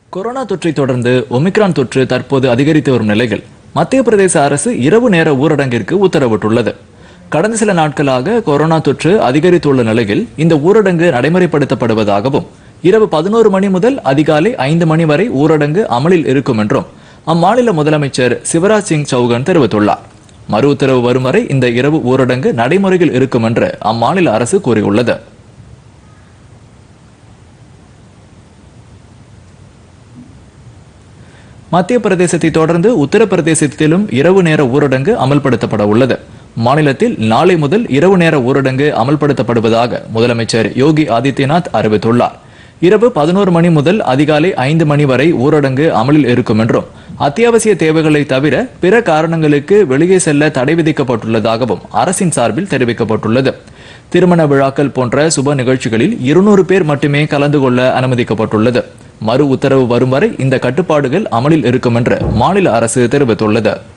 corona தொற்றை தொடர்ந்து omicron தொற்று தற்போது அதிகரித்து வரும் நிலையில் மத்திய பிரதேச அரசு இரவு நேர ஊரடங்கிற்கு உத்தரவிட்டுள்ளது கடந்த சில நாட்களாக கொரோனா தொற்று அதிகரித்துள்ள நிலையில் இந்த ஊரடங்கு நடைமுறைப்படுத்தப்படுவதாகவும் இரவு பதினோரு மணி முதல் அதிகாலை ஐந்து மணி வரை ஊரடங்கு அமலில் இருக்கும் என்றும் அம்மாநில முதலமைச்சர் சிவராஜ் சிங் சௌகான் தெரிவித்துள்ளார் மறு உத்தரவு வரும் வரை இந்த இரவு ஊரடங்கு நடைமுறையில் இருக்கும் என்று அம்மாநில அரசு கூறியுள்ளது மத்திய பிரதேசத்தை தொடர்ந்து உத்தரப்பிரதேசத்திலும் இரவு நேர ஊரடங்கு அமல்படுத்தப்பட உள்ளது மாநிலத்தில் நாளை முதல் இரவு நேர ஊரடங்கு அமல்படுத்தப்படுவதாக முதலமைச்சர் யோகி ஆதித்யநாத் அறிவித்துள்ளார் இரவு பதினோரு மணி முதல் அதிகாலை ஐந்து மணி வரை ஊரடங்கு அமலில் இருக்கும் என்றும் அத்தியாவசிய தேவைகளை தவிர பிற காரணங்களுக்கு வெளியே செல்ல தடை விதிக்கப்பட்டுள்ளதாகவும் அரசின் சார்பில் தெரிவிக்கப்பட்டுள்ளது திருமண விழாக்கள் போன்ற சுப நிகழ்ச்சிகளில் இருநூறு பேர் மட்டுமே கலந்து கொள்ள அனுமதிக்கப்பட்டுள்ளது மறு உத்தரவு வரும் வரை இந்த கட்டுப்பாடுகள் அமலில் இருக்கும் என்று மாநில அரசு தெரிவித்துள்ளது